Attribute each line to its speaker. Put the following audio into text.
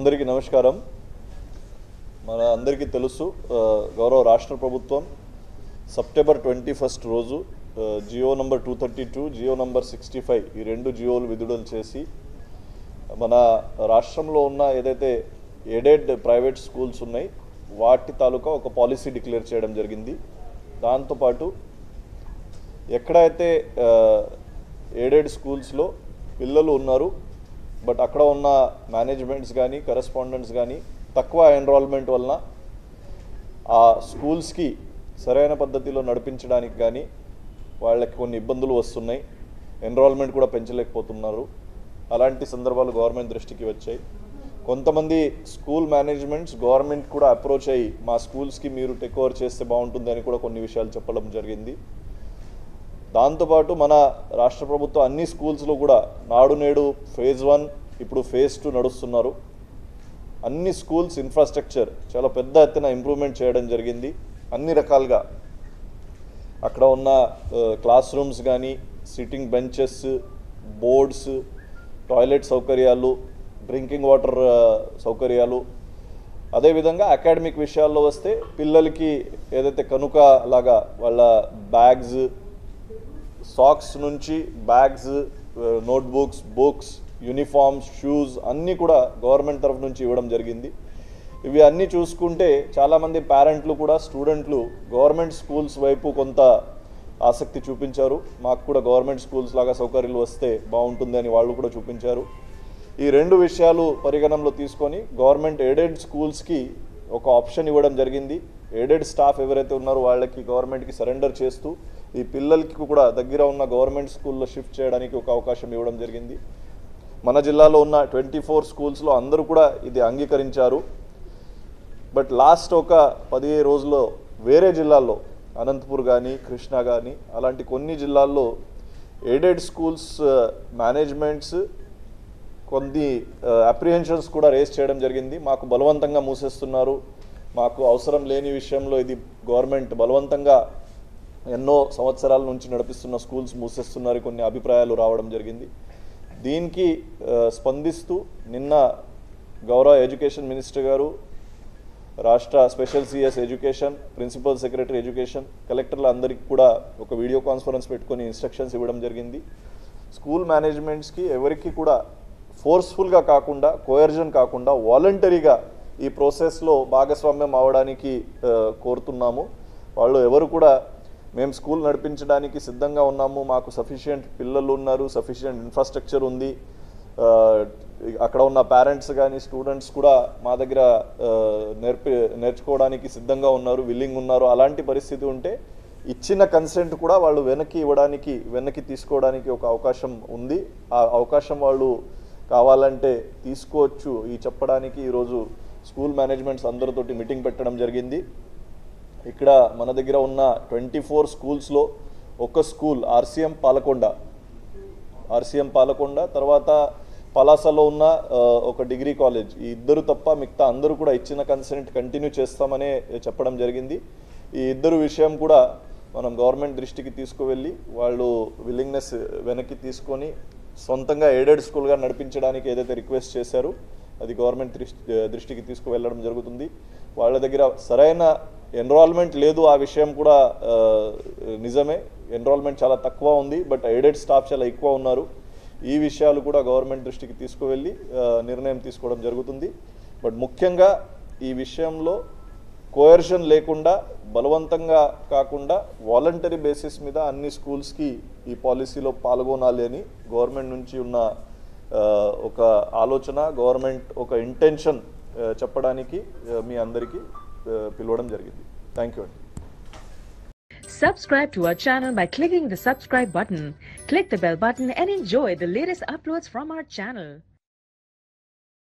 Speaker 1: అందరికీ నమస్కారం మన అందరికీ తెలుసు ఆ, గౌరవ రాష్ట్ర ప్రభుత్వం సెప్టెంబర్ ట్వంటీ ఫస్ట్ రోజు ఆ, Jio number two thirty two Jio number sixty five ఈ రెండు జియోలు విడుదల చేసి మన రాష్ట్రంలో ఉన్న ఏదైతే ఎయిడెడ్ ప్రైవేట్ స్కూల్స్ ఉన్నాయి వాటి తాలూకా ఒక పాలసీ డిక్లేర్ చేయడం జరిగింది దాంతోపాటు ఎక్కడైతే ఎయిడెడ్ స్కూల్స్లో పిల్లలు ఉన్నారు బట్ అక్కడ ఉన్న మేనేజ్మెంట్స్ కానీ కరెస్పాండెంట్స్ కానీ తక్కువ ఎన్రోల్మెంట్ వలన ఆ స్కూల్స్కి సరైన పద్ధతిలో నడిపించడానికి కానీ వాళ్ళకి కొన్ని ఇబ్బందులు వస్తున్నాయి ఎన్రోల్మెంట్ కూడా పెంచలేకపోతున్నారు అలాంటి సందర్భాలు గవర్నమెంట్ దృష్టికి వచ్చాయి కొంతమంది స్కూల్ మేనేజ్మెంట్స్ గవర్నమెంట్ కూడా అప్రోచ్ అయ్యి మా స్కూల్స్కి మీరు టేక్ ఓవర్ చేస్తే బాగుంటుంది అని కూడా కొన్ని విషయాలు చెప్పడం జరిగింది దాంతోపాటు మన రాష్ట్ర ప్రభుత్వం అన్ని స్కూల్స్లో కూడా నాడు నేడు ఫేజ్ వన్ ఇప్పుడు ఫేజ్ టూ నడుస్తున్నారు అన్ని స్కూల్స్ ఇన్ఫ్రాస్ట్రక్చర్ చాలా పెద్ద ఎత్తున ఇంప్రూవ్మెంట్ చేయడం జరిగింది అన్ని రకాలుగా అక్కడ ఉన్న క్లాస్ రూమ్స్ కానీ సిట్టింగ్ బెంచెస్ బోర్డ్స్ టాయిలెట్ సౌకర్యాలు డ్రింకింగ్ వాటర్ సౌకర్యాలు అదేవిధంగా అకాడమిక్ విషయాల్లో వస్తే పిల్లలకి ఏదైతే కనుక లాగా వాళ్ళ బ్యాగ్స్ సాక్స్ నుంచి bags notebooks books uniforms shoes అన్నీ కూడా గవర్నమెంట్ తరఫు నుంచి ఇవ్వడం జరిగింది ఇవి అన్నీ చూసుకుంటే చాలామంది పేరెంట్లు కూడా స్టూడెంట్లు గవర్నమెంట్ స్కూల్స్ వైపు కొంత ఆసక్తి చూపించారు మాకు కూడా గవర్నమెంట్ స్కూల్స్ లాగా సౌకర్యాలు వస్తే బాగుంటుంది అని వాళ్ళు కూడా చూపించారు ఈ రెండు విషయాలు పరిగణనలో తీసుకొని గవర్నమెంట్ ఎయిడెడ్ స్కూల్స్కి ఒక ఆప్షన్ ఇవ్వడం జరిగింది ఎయిడెడ్ స్టాఫ్ ఎవరైతే ఉన్నారో వాళ్ళకి గవర్నమెంట్కి సరెండర్ చేస్తూ ఈ పిల్లలకి కూడా దగ్గర ఉన్న గవర్నమెంట్ స్కూల్లో షిఫ్ట్ చేయడానికి ఒక అవకాశం ఇవ్వడం జరిగింది మన జిల్లాలో ఉన్న ట్వంటీ ఫోర్ స్కూల్స్లో అందరూ కూడా ఇది అంగీకరించారు బట్ లాస్ట్ ఒక పదిహేను రోజుల్లో వేరే జిల్లాల్లో అనంతపూర్ కానీ కృష్ణా కానీ అలాంటి కొన్ని జిల్లాల్లో ఎయిడెడ్ స్కూల్స్ మేనేజ్మెంట్స్ కొన్ని అప్రిహెన్షన్స్ కూడా రేస్ చేయడం జరిగింది మాకు బలవంతంగా మూసేస్తున్నారు మాకు అవసరం లేని విషయంలో ఇది గవర్నమెంట్ బలవంతంగా ఎన్నో సంవత్సరాల నుంచి నడిపిస్తున్న స్కూల్స్ మూసేస్తున్నారు కొన్ని అభిప్రాయాలు రావడం జరిగింది దీనికి ఆ, స్పందిస్తూ నిన్న గౌరవ ఎడ్యుకేషన్ మినిస్టర్ గారు రాష్ట్ర special CS education principal secretary education కలెక్టర్ల అందరికీ కూడా ఒక వీడియో కాన్ఫరెన్స్ పెట్టుకొని ఇన్స్ట్రక్షన్స్ ఇవ్వడం జరిగింది స్కూల్ మేనేజ్మెంట్స్కి ఎవరికి కూడా ఫోర్స్ఫుల్గా కాకుండా కోయర్జన్ కాకుండా వాలంటరీగా ఈ ప్రాసెస్లో భాగస్వామ్యం అవడానికి ఆ, కోరుతున్నాము వాళ్ళు ఎవరు కూడా మేము స్కూల్ నడిపించడానికి సిద్ధంగా ఉన్నాము మాకు సఫిషియంట్ పిల్లలు ఉన్నారు సఫిషియంట్ ఇన్ఫ్రాస్ట్రక్చర్ ఉంది ఆ, అక్కడ ఉన్న పేరెంట్స్ కానీ స్టూడెంట్స్ కూడా మా దగ్గర ఆ, నేర్పి నేర్చుకోవడానికి సిద్ధంగా ఉన్నారు విల్లింగ్ ఉన్నారు అలాంటి పరిస్థితి ఉంటే ఇచ్చిన కన్సెంట్ కూడా వాళ్ళు వెనక్కి ఇవ్వడానికి వెనక్కి తీసుకోవడానికి ఒక అవకాశం ఉంది ఆ అవకాశం వాళ్ళు కావాలంటే తీసుకోవచ్చు ఈ చెప్పడానికి ఈరోజు స్కూల్ మేనేజ్మెంట్స్ అందరితోటి మీటింగ్ పెట్టడం జరిగింది ఇక్కడ మన దగ్గర ఉన్న ట్వంటీ ఫోర్ స్కూల్స్లో ఒక school RCM Palakonda RCM Palakonda తర్వాత పలాసలో ఉన్న ఆ, ఒక డిగ్రీ కాలేజ్ ఈ ఇద్దరు తప్ప మిగతా అందరూ కూడా ఇచ్చిన కన్సెంట్ కంటిన్యూ చేస్తామనే చెప్పడం జరిగింది ఈ ఇద్దరు విషయం కూడా మనం గవర్నమెంట్ దృష్టికి తీసుకువెళ్ళి వాళ్ళు విల్లింగ్నెస్ వెనక్కి తీసుకొని సొంతంగా ఎయిడెడ్ స్కూల్గా నడిపించడానికి ఏదైతే రిక్వెస్ట్ చేశారో అది గవర్నమెంట్ దృష్టి దృష్టికి తీసుకువెళ్ళడం జరుగుతుంది వాళ్ళ దగ్గర సరైన ఎన్రోల్మెంట్ లేదు ఆ విషయం కూడా ఆ, నిజమే ఎన్రోల్మెంట్ చాలా తక్కువ ఉంది బట్ ఎయిడెడ్ స్టాఫ్ చాలా ఎక్కువ ఉన్నారు ఈ విషయాలు కూడా గవర్నమెంట్ దృష్టికి తీసుకువెళ్ళి ఆ, నిర్ణయం తీసుకోవడం జరుగుతుంది బట్ ముఖ్యంగా ఈ విషయంలో కోయర్షన్ లేకుండా బలవంతంగా కాకుండా వాలంటరీ బేసిస్ మీద అన్ని స్కూల్స్కి ఈ పాలసీలో పాల్గొనాలి అని గవర్నమెంట్ నుంచి ఉన్న ఆ, ఒక ఆలోచన గవర్నమెంట్ ఒక ఇంటెన్షన్ చెప్పడానికి ఆ, మీ అందరికీ ఆ, పిలవడం జరిగింది థ్యాంక్ యూ అండి
Speaker 2: Subscribe to our channel by clicking the subscribe button. Click the bell button and enjoy the latest uploads from our channel.